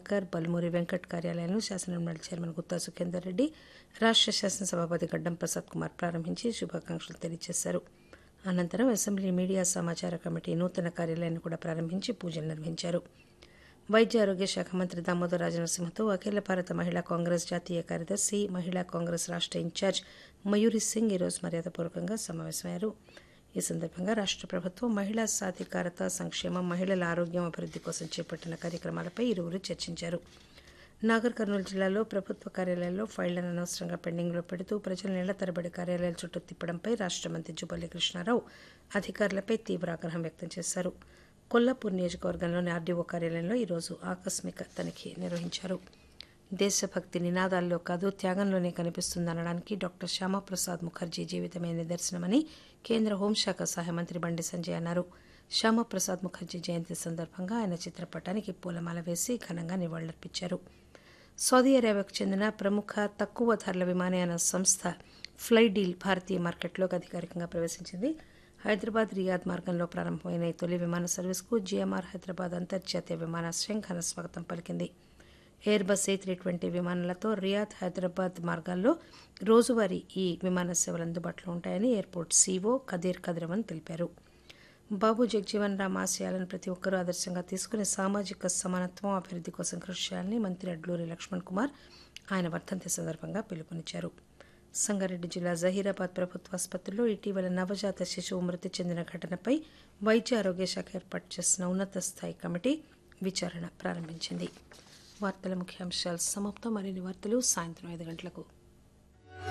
ప్రభాకర్ బల్మూరి వెంకట్ కార్యాలయాలను శాసనమండలి చైర్మన్ గుత్తా సుఖేందర్ రెడ్డి రాష్ట్ర శాసనసభాపతి గడ్డం ప్రసాద్ కుమార్ ప్రారంభించి శుభాకాంక్షలు తెలియజేశారు అనంతరం అసెంబ్లీ మీడియా సమాచార కమిటీ నూతన కార్యాలయాన్ని కూడా ప్రారంభించి పూజలు నిర్వహించారు వైద్య ఆరోగ్య శాఖ మంత్రి దామోదర్ రాజనరసింహతో అఖిల భారత మహిళా కాంగ్రెస్ జాతీయ కార్యదర్శి మహిళా కాంగ్రెస్ రాష్ట్ర ఇన్ఛార్జ్ మయూరి సింగ్ ఈరోజు మర్యాదపూర్వకంగా సమావేశమయ్యారు ఈ సందర్భంగా రాష్ట్ర ప్రభుత్వం మహిళా సాధికారత సంక్షేమం మహిళల ఆరోగ్యం అభివృద్ధి కోసం చేపట్టిన కార్యక్రమాలపై ఇరువురు చర్చించారు నాగర్ కర్నూలు జిల్లాలో ప్రభుత్వ కార్యాలయాల్లో ఫైళ్లను అనవసరంగా పెండింగ్లో పెడుతూ ప్రజలు నెల తరబడి కార్యాలయాల చుట్టూ తిప్పడంపై రాష్ట్ర మంత్రి జుపల్లి కృష్ణారావు అధికారులపై తీవ్ర ఆగ్రహం వ్యక్తం చేశారు కొల్లాపూర్ నియోజకవర్గంలోని ఆర్డీఓ కార్యాలయంలో ఈరోజు ఆకస్మిక తనిఖీ నిర్వహించారు దేశభక్తి నినాదాల్లో కాదు త్యాగంలోనే కనిపిస్తుందనడానికి డాక్టర్ శ్యామాప్రసాద్ ముఖర్జీ జీవితమే నిదర్శనమని కేంద్ర హోంశాఖ సహాయ మంత్రి బండి సంజయ్ అన్నారు శ్యామాప్రసాద్ ముఖర్జీ జయంతి సందర్భంగా ఆయన చిత్రపటానికి పూలమాల వేసి ఘనంగా నివాళులర్పించారు సౌదీ అరేబియాకు చెందిన ప్రముఖ తక్కువ ధరల విమానయాన సంస్థ ఫ్లై డీల్ భారతీయ మార్కెట్లోకి అధికారికంగా ప్రవేశించింది హైదరాబాద్ రియాద్ మార్గంలో ప్రారంభమైన ఈ తొలి విమాన సర్వీస్కు జిఎంఆర్ హైదరాబాద్ అంతర్జాతీయ విమానాశ్రయం ఘన స్వాగతం పలికింది Airbus A three twenty విమానాలతో రియాద్ హైదరాబాద్ మార్గాల్లో రోజువారీ ఈ విమాన సేవలు అందుబాటులో ఉంటాయని ఎయిర్పోర్ట్ సీఓ కదీర్ కదిరవన్ తెలిపారు బాబు జగజీవన్ రామ్ ఆశయాలను ప్రతి ఒక్కరూ ఆదర్శంగా తీసుకుని సామాజిక సమానత్వం అభివృద్ధి కోసం కృషి చేయాలని మంత్రి అడ్లూరి లక్ష్మణ్ కుమార్ ఆయన వర్ధంతి సందర్భంగా పిలుపునిచ్చారు సంగారెడ్డి జిల్లా జహీరాబాద్ ప్రభుత్వ ఆసుపత్రిలో ఇటీవల నవజాత శిశువు మృతి చెందిన ఘటనపై వైద్య ఆరోగ్య శాఖ ఏర్పాటు చేసిన ఉన్నత స్థాయి కమిటీ విచారణ ప్రారంభించింది వార్తల ముఖ్యాంశాలు సమాప్తం మరిన్ని వార్తలు సాయంత్రం ఐదు గంటలకు